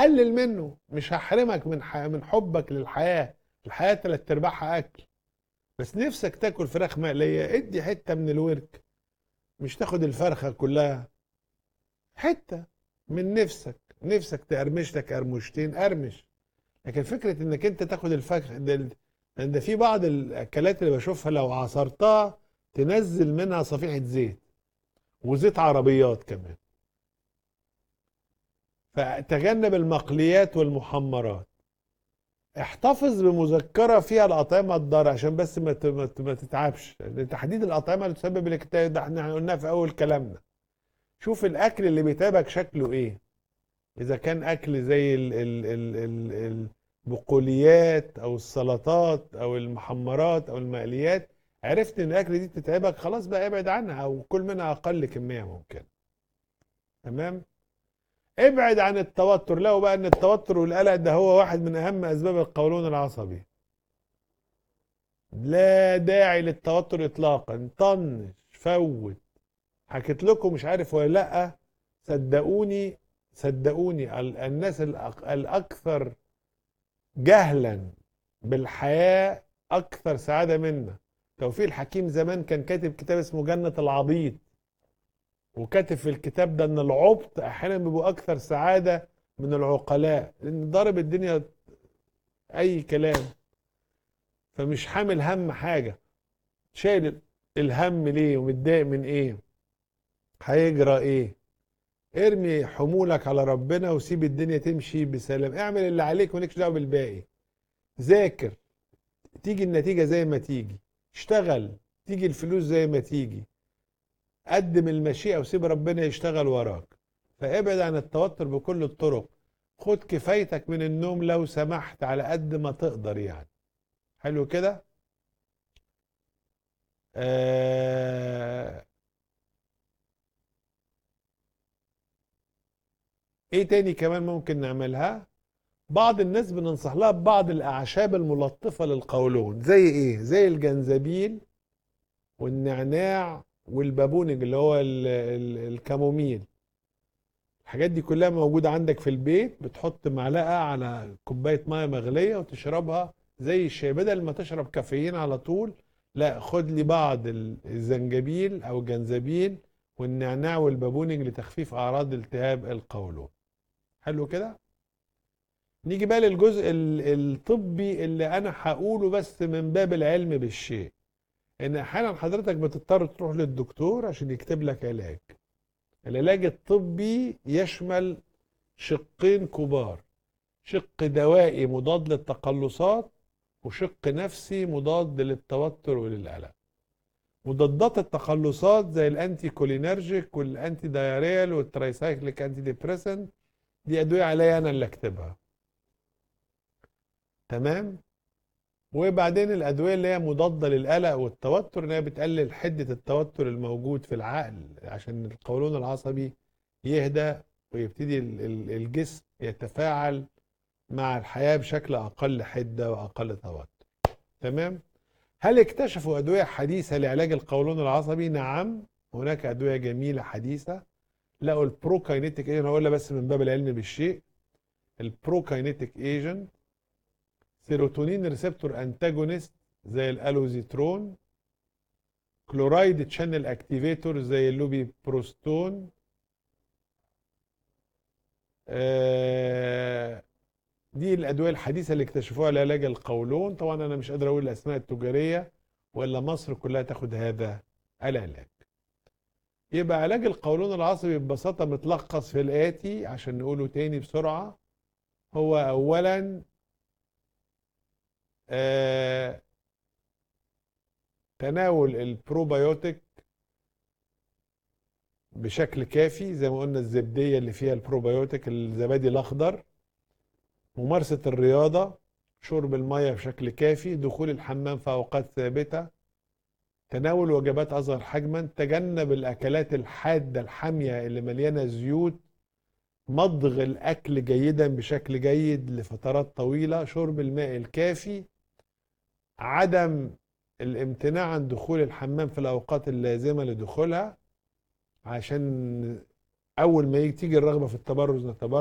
قلل منه مش هحرمك من ح... من حبك للحياه الحياه تلات ارباعها اكل بس نفسك تاكل فراخ مقليه ادي حته من الورك مش تاخد الفرخه كلها حته من نفسك نفسك تقرمش لك قرمشتين قرمش لكن فكره انك انت تاخد الفرخ ده, ده في بعض الاكلات اللي بشوفها لو عصرتها تنزل منها صفيحه زيت وزيت عربيات كمان فتجنب المقليات والمحمرات احتفظ بمذكره فيها الاطعمه الضاره عشان بس ما ت- ما ت- ما تتعبش لأن تحديد الاطعمه اللي تسبب الاكتئاب ده احنا قلناها في اول كلامنا شوف الاكل اللي بيتعبك شكله ايه اذا كان اكل زي ال ال ال ال البقوليات او السلطات او المحمرات او المقليات عرفت ان الاكل دي تتعبك خلاص بقى ابعد عنها او كل منها اقل كميه ممكن تمام ابعد عن التوتر لو بقى ان التوتر والقلق ده هو واحد من اهم اسباب القولون العصبي لا داعي للتوتر اطلاقا طنش فوت حكيت لكم مش عارف ولا لا صدقوني صدقوني ال- الناس الأك- الاكثر جهلا بالحياه اكثر سعاده منا توفيق الحكيم زمان كان كاتب كتاب اسمه جنه العبيط وكاتب في الكتاب ده ان العبط احيانا بيبقوا اكثر سعاده من العقلاء لان ضارب الدنيا اي كلام فمش حامل هم حاجه شايل الهم ليه ومتضايق من ايه هيجرى ايه ارمي حمولك على ربنا وسيب الدنيا تمشي بسلام اعمل اللي عليك ومالكش دعوه بالباقي ذاكر تيجي النتيجه زي ما تيجي اشتغل تيجي الفلوس زي ما تيجي قدم المشيئة وسيب ربنا يشتغل وراك فابعد عن التوتر بكل الطرق خد كفايتك من النوم لو سمحت على قد ما تقدر يعني حلو كده آه... ايه تاني كمان ممكن نعملها بعض الناس بننصح لها ببعض الاعشاب الملطفة للقولون زي ايه زي الجنزبيل والنعناع والبابونج اللي هو ال- ال- الكاموميل الحاجات دي كلها موجودة عندك في البيت بتحط معلقة على كوباية مية مغلية وتشربها زي الشاي بدل ما تشرب كافيين على طول لا خد لي بعض ال- الزنجبيل او الجنزبيل والنعناع والبابونج لتخفيف اعراض التهاب القولون حلو كده نيجي بقى للجزء ال- الطبي اللي انا هقوله بس من باب العلم بالشيء ان احيانا حضرتك بتضطر تروح للدكتور عشان يكتب لك علاج العلاج الطبي يشمل شقين كبار شق دوائي مضاد للتقلصات وشق نفسي مضاد للتوتر وللقلق مضادات التقلصات زي الانتي كولينرجيك والانتي دايريال والترايسايكليك انتي ديبريسنت دي ادويه عليا انا اللي اكتبها تمام وبعدين الادويه اللي هي مضاده للقلق والتوتر ان هي بتقلل حده التوتر الموجود في العقل عشان القولون العصبي يهدى ويبتدي ال- ال- الجسم يتفاعل مع الحياه بشكل اقل حده واقل توتر تمام هل اكتشفوا ادويه حديثه لعلاج القولون العصبي نعم هناك ادويه جميله حديثه لقوا البروكاينيتيك ايجنت هقولها بس من باب العلم بالشيء البروكاينيتيك ايجنت سيروتونين ريسبتور انتاجونست زي الالوزيترون كلورايد تشانل اكتيفيتور زي اللوبي بروستون آه، دي الادويه الحديثه اللي اكتشفوها لعلاج القولون طبعا انا مش قادر اقول الاسماء التجاريه ولا مصر كلها تاخد هذا العلاج يبقى علاج القولون العصبي ببساطه متلخص في الاتي عشان نقوله تاني بسرعه هو اولا آه، تناول البروبيوتيك بشكل كافي زي ما قلنا الزبدية اللي فيها البروبيوتيك الزبادي الأخضر ممارسة الرياضة شرب المية بشكل كافي دخول الحمام في أوقات ثابتة تناول وجبات أصغر حجما تجنب الأكلات الحادة الحامية اللي مليانة زيوت مضغ الأكل جيدا بشكل جيد لفترات طويلة شرب الماء الكافي عدم الامتناع عن دخول الحمام في الأوقات اللازمة لدخولها عشان أول ما يجي تيجي الرغبة في التبرز نتبرز